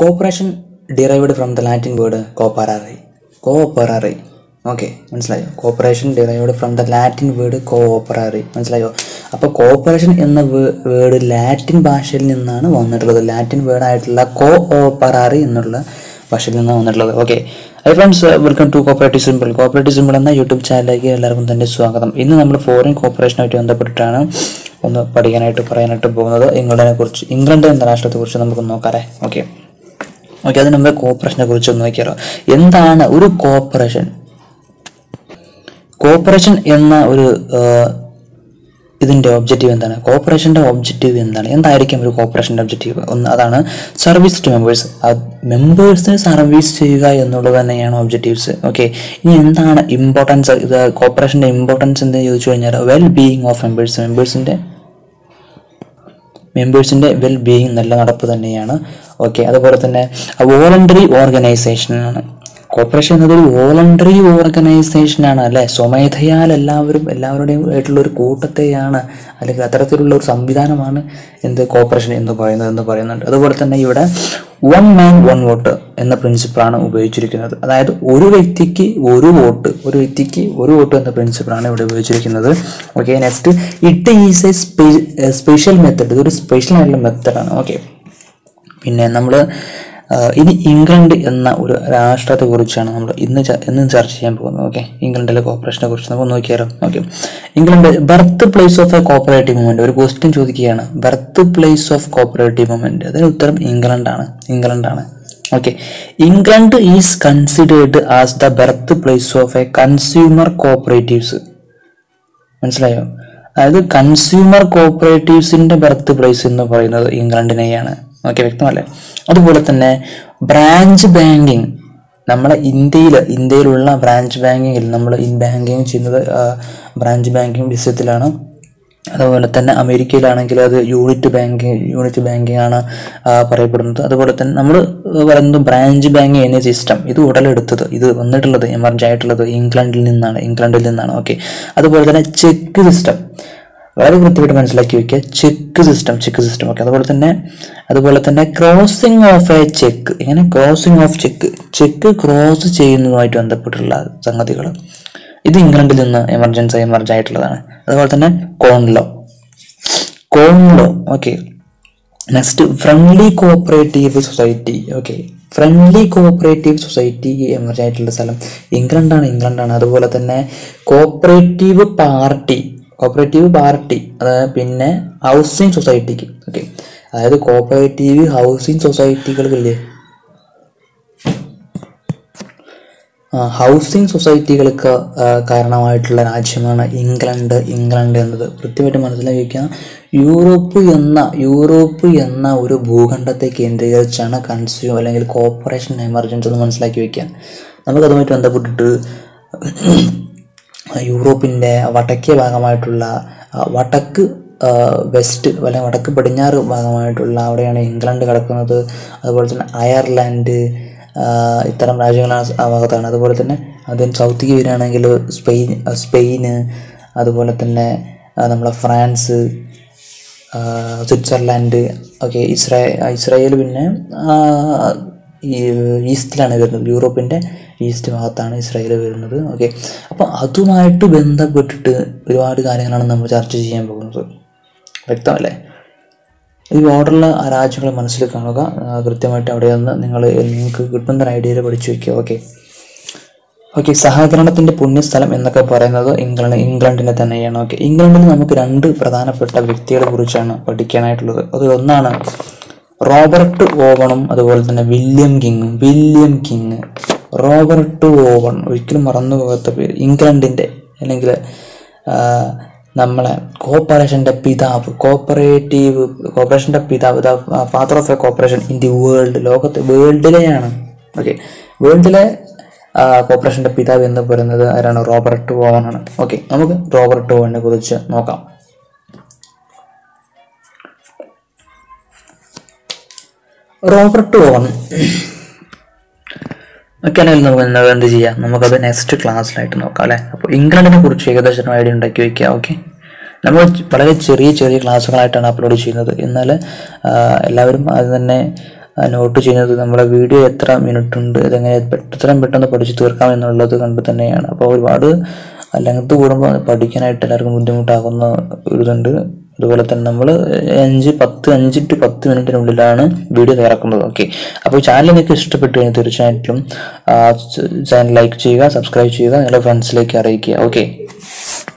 corporation derived from the Latin word കോപ്പറാറി കോപ്പറാറി okay മനസ്സിലായോ cooperation derived from the Latin word കോപ്പറാറി മനസ്സിലായോ അപ്പോൾ കോപ്പറേഷൻ എന്ന വേർഡ് ലാറ്റിൻ ഭാഷയിൽ നിന്നാണ് വന്നിട്ടുള്ളത് ലാറ്റിൻ വേർഡ് ആയിട്ടുള്ള കോ ഓപ്പറാറി എന്നുള്ള ഭാഷയിൽ നിന്നാണ് വന്നിട്ടുള്ളത് okay hi friends welcome to cooperative simple cooperative simple എന്ന യൂട്യൂബ് ചാനലിലേക്ക് എല്ലാവർക്കും തന്നെ സ്വാഗതം ഇന്ന് നമ്മൾ ഫോറിൻ കോപ്പറേഷനുമായിട്ട് ബന്ധപ്പെട്ടിട്ടാണ് ഒന്ന് പഠിക്കാനായിട്ട് പറയാനായിട്ട് പോകുന്നത് ഇംഗ്ലണ്ടിനെ കുറിച്ച് ഇംഗ്ലണ്ട് എന്ന രാഷ്ട്രത്തെ കുറിച്ച് നമുക്ക് നോക്കാറേ ഓക്കെ ഓക്കെ അതിന് മുമ്പേ കോപ്പറേഷനെ കുറിച്ച് ഒന്ന് നോക്കിയാലോ എന്താണ് ഒരു കോപ്പറേഷൻ കോപ്പറേഷൻ എന്ന ഒരു ആ, ഇതിന്റെ ഒബ്ജക്റ്റീവ് എന്താണ് കോപ്പറേഷന്റെ ഒബ്ജക്റ്റീവ് എന്താണ് എന്തായിരിക്കും ഒരു കോപ്പറേഷന്റെ ഒബ്ജക്റ്റീവ് ഒന്ന് അതാണ് സർവീസ് ടു മെമ്പേഴ്സ് മെമ്പേഴ്സിന് സർവീസ് ചെയ്യുക എന്നുള്ളത് തന്നെയാണ് ഒബ്ജക്റ്റീവ്സ് ഓക്കെ ഇനി എന്താണ് ഇമ്പോർട്ടൻസ് ഇത് കോപ്പറേഷന്റെ ഇമ്പോർട്ടൻസ് എന്ന് ചോദിച്ചു കഴിഞ്ഞാൽ വെൽ ബീയിങ് ഓഫ് മെമ്പേഴ്സ് മെമ്പേഴ്സിന്റെ മെമ്പേഴ്സിൻ്റെ വെൽ ബീയിങ് നല്ല നടപ്പ് തന്നെയാണ് ഓക്കെ അതുപോലെ തന്നെ വോളണ്ടറി ഓർഗനൈസേഷനാണ് കോർപ്പറേഷൻ എന്നത് ഒരു വോളണ്ടറി ഓർഗനൈസേഷനാണ് അല്ലെ സ്വമേധയാൽ എല്ലാവരും എല്ലാവരുടെയും ആയിട്ടുള്ള ഒരു കൂട്ടത്തെയാണ് അല്ലെങ്കിൽ അത്തരത്തിലുള്ള ഒരു സംവിധാനമാണ് എന്ത് കോർപ്പറേഷൻ എന്ന് പറയുന്നത് എന്ന് പറയുന്നുണ്ട് അതുപോലെ തന്നെ ഇവിടെ വൺ മാൻ വൺ വോട്ട് എന്ന പ്രിൻസിപ്പിളാണ് ഉപയോഗിച്ചിരിക്കുന്നത് അതായത് ഒരു വ്യക്തിക്ക് ഒരു വോട്ട് ഒരു വ്യക്തിക്ക് ഒരു വോട്ട് എന്ന പ്രിൻസിപ്പിളാണ് ഇവിടെ ഉപയോഗിച്ചിരിക്കുന്നത് okay next it is a special method ഇതൊരു സ്പെഷ്യൽ ആയിട്ടുള്ള മെത്തഡാണ് ഓക്കെ പിന്നെ നമ്മൾ ഇനി ഇംഗ്ലണ്ട് എന്ന ഒരു രാഷ്ട്രത്തെ കുറിച്ചാണ് നമ്മൾ ഇന്ന് ച- ഇന്ന് ചർച്ച ചെയ്യാൻ പോകുന്നത് ഓക്കെ ഇംഗ്ലണ്ടിലെ കോപ്പറേഷനെ കുറിച്ച് നമുക്ക് നോക്കിയാലോ okay England birth place of a cooperative movement ഒരു ക്വസ്റ്റ്യൻ ചോദിക്കുകയാണ് birth place of cooperative movement അതിന് ഉത്തരം ഇംഗ്ലണ്ടാണ് ഇംഗ്ലണ്ടാണ് okay England is considered as the birth place of a consumer cooperatives മനസ്സിലായോ അതായത് കൺസ്യൂമർ കോപ്പറേറ്റീവ്സിന്റെ ബർത്ത് പ്ലേസ് എന്ന് പറയുന്നത് ഇംഗ്ലണ്ടിനെയാണ് ഓക്കെ വ്യക്തമല്ലേ അതുപോലെ തന്നെ ബ്രാഞ്ച് ബാങ്കിങ് നമ്മളെ ഇന്ത്യയിൽ ഇന്ത്യയിലുള്ള ബ്രാഞ്ച് ബാങ്കിങ്ങിൽ നമ്മൾ ഇൻ ബാങ്കിങ് ചെയ്യുന്നത് ബ്രാഞ്ച് ബാങ്കിങ് വിഷയത്തിലാണ് അതുപോലെ തന്നെ അമേരിക്കയിലാണെങ്കിൽ അത് യൂണിറ്റ് ബാങ്കിങ് യൂണിറ്റ് ബാങ്കിങ് ആണ് ആ, പറയപ്പെടുന്നത് അതുപോലെ തന്നെ നമ്മൾ പറയുന്നത് ബ്രാഞ്ച് ബാങ്കിങ് എന്ന സിസ്റ്റം ഇത് ഉടലെടുത്തത് ഇത് വന്നിട്ടുള്ളത് എമർജ് ആയിട്ടുള്ളത് ഇംഗ്ലണ്ടിൽ നിന്നാണ് ഇംഗ്ലണ്ടിൽ നിന്നാണ് ഓക്കെ അതുപോലെ തന്നെ ചെക്ക് സിസ്റ്റം വളരെ കൃത്യമായിട്ട് മനസ്സിലാക്കി വെക്കുക cheque system cheque system okay അതുപോലെ തന്നെ അതുപോലെ തന്നെ ക്രോസിംഗ് ഓഫ് എ ചെക്ക് ഇങ്ങനെ crossing of cheque cheque cross ചെയ്യുന്നതുമായിട്ട് ബന്ധപ്പെട്ടുള്ള സംഗതികൾ ഇത് ഇംഗ്ലണ്ടിൽ നിന്ന് എമർജൻസി എമർജ് ആയിട്ടുള്ളതാണ് അതുപോലെ തന്നെ കോൺലോ കോൺലോ okay next friendly cooperative society okay friendly cooperative society emerge ആയിട്ടുള്ള സ്ഥലം ഇംഗ്ലണ്ടാണ് ഇംഗ്ലണ്ടാണ് അതുപോലെ തന്നെ കോഓപ്പറേറ്റീവ് പാർട്ടി കോഓപ്പറേറ്റീവ് പാർട്ടി അതായത് പിന്നെ ഹൗസിംഗ് സൊസൈറ്റിക്ക് ഓക്കെ അതായത് കോഓപ്പറേറ്റീവ് ഹൗസിംഗ് സൊസൈറ്റികളില്ലേ ആ, ഹൗസിംഗ് സൊസൈറ്റികൾക്ക് ആ, കാരണമായിട്ടുള്ള രാജ്യമാണ് ഇംഗ്ലണ്ട് ഇംഗ്ലണ്ട് എന്നത് കൃത്യമായിട്ട് മനസ്സിലാക്കി വയ്ക്കുക യൂറോപ്പ് എന്ന യൂറോപ്പ് എന്ന ഒരു ഭൂഖണ്ഡത്തെ കേന്ദ്രീകരിച്ചാണ് കൺസ്യൂം അല്ലെങ്കിൽ കോപ്പറേഷൻ എമർജൻസി എന്ന് മനസ്സിലാക്കി വയ്ക്കുക നമുക്കതുമായിട്ട് ബന്ധപ്പെട്ടിട്ട് യൂറോപ്പിൻ്റെ വടക്കേ ഭാഗമായിട്ടുള്ള ആ, വടക്ക് ആ, വെസ്റ്റ് അല്ലെങ്കിൽ വടക്ക് പടിഞ്ഞാറ് ഭാഗമായിട്ടുള്ള അവിടെയാണ് ഇംഗ്ലണ്ട് കിടക്കുന്നത് അതുപോലെ തന്നെ അയർലാൻഡ് ആ, ഇത്തരം രാജ്യങ്ങളാണ് ആ ഭാഗത്താണ് അതുപോലെ തന്നെ അതിന് സൗത്തേക്ക് വരികയാണെങ്കിൽ സ്പെയിൻ സ്പെയിന് അതുപോലെ തന്നെ ആ, നമ്മളെ ഫ്രാൻസ് ആ, സ്വിറ്റ്സർലാൻഡ് ഓക്കെ ഇസ്രായേൽ ഇസ്രായേൽ പിന്നെ ആ, ഈ ഈസ്റ്റിലാണ് വരുന്നത് യൂറോപ്പിൻ്റെ ഈസ്റ്റ് ഭാഗത്താണ് ഇസ്രായേൽ വരുന്നത് ഓക്കെ അപ്പോൾ അതുമായിട്ട് ബന്ധപ്പെട്ടിട്ട് ഒരുപാട് കാര്യങ്ങളാണ് നമ്മൾ ചർച്ച ചെയ്യാൻ പോകുന്നത് വ്യക്തമല്ലേ ഈ ഓർഡറിൽ ആ രാജ്യങ്ങൾ മനസ്സിൽ കാണുക ആ, കൃത്യമായിട്ട് അവിടെ നിന്ന് നിങ്ങൾ നിങ്ങൾക്ക് കിട്ടുന്ന ഒരു ഐഡിയയിൽ പഠിച്ചു വയ്ക്കുക ഓക്കെ ഓക്കെ സഹകരണത്തിന്റെ പുണ്യസ്ഥലം എന്നൊക്കെ പറയുന്നത് ഇംഗ്ലണ്ട് ഇംഗ്ലണ്ടിനെ തന്നെയാണ് ഓക്കെ ഇംഗ്ലണ്ടിൽ നമുക്ക് രണ്ട് പ്രധാനപ്പെട്ട വ്യക്തികളെ കുറിച്ചാണ് പഠിക്കാനായിട്ടുള്ളത് അത് ഒന്നാണ് റോബർട്ട് ഓവണും അതുപോലെ തന്നെ വില്യം കിങ്ങും വില്യം കിങ് റോബർട്ട് ഓവൺ ഒരിക്കലും മറന്നു പോകാത്ത പേര് ഇംഗ്ലണ്ടിന്റെ അല്ലെങ്കിൽ ആ, നമ്മളെ കോപ്പറേഷന്റെ പിതാവ് കോപ്പറേറ്റീവ് കോപ്പറേഷന്റെ പിതാവ് the father of a cooperation in the world ലോകത്തെ വേൾഡിലെയാണ് ഓക്കെ വേൾഡിലെ കോപ്പറേഷന്റെ പിതാവ് എന്ന് പറയുന്നത് ആരാണ് റോബർട്ട് ഓവൻ ആണ് ഓക്കെ നമുക്ക് റോബർട്ട് ഓവനെ കുറിച്ച് നോക്കാം റോബർട്ട് ഓവൻ ഒക്കെയാണെങ്കിൽ നമുക്ക് ഇന്ന് എന്ത് ചെയ്യാം നമുക്കത് നെക്സ്റ്റ് ക്ലാസ്സിലായിട്ട് നോക്കാം അല്ലേ അപ്പോൾ ഇംഗ്ലണ്ടിനെ കുറിച്ച് ഏകദേശം ഒരു ഐഡിയ ഉണ്ടാക്കി വെക്കുക ഓക്കെ നമ്മൾ വളരെ ചെറിയ ചെറിയ ക്ലാസ്സുകളായിട്ടാണ് അപ്ലോഡ് ചെയ്യുന്നത് എന്നാൽ ആ, എല്ലാവരും അത് തന്നെ ആ, നോട്ട് ചെയ്യുന്നത് നമ്മുടെ വീഡിയോ എത്ര മിനിറ്റ് ഉണ്ട് ഇതെങ്ങനെ പെ- എത്രയും പെട്ടെന്ന് പഠിച്ചു തീർക്കാം എന്നുള്ളത് കണ്ട് തന്നെയാണ് അപ്പോൾ ഒരുപാട് ലെങ്ത് കൂടുമ്പോൾ പഠിക്കാനായിട്ട് എല്ലാവർക്കും ബുദ്ധിമുട്ടാകുന്ന ഒരു ഇതുണ്ട് അതുപോലെ തന്നെ നമ്മൾ അഞ്ച് പത്ത് അഞ്ച് ടു പത്ത് മിനിറ്റിനുള്ളിലാണ് വീഡിയോ തയ്യാറാക്കുന്നത് ഓക്കെ അപ്പോൾ ചാനൽ നിങ്ങൾക്ക് ഇഷ്ടപ്പെട്ടു കഴിഞ്ഞാൽ തീർച്ചയായിട്ടും ചാനൽ ലൈക്ക് ചെയ്യുക സബ്സ്ക്രൈബ് ചെയ്യുക നിങ്ങളുടെ ഫ്രണ്ട്സിലേക്ക് അറിയിക്കുക ഓക്കെ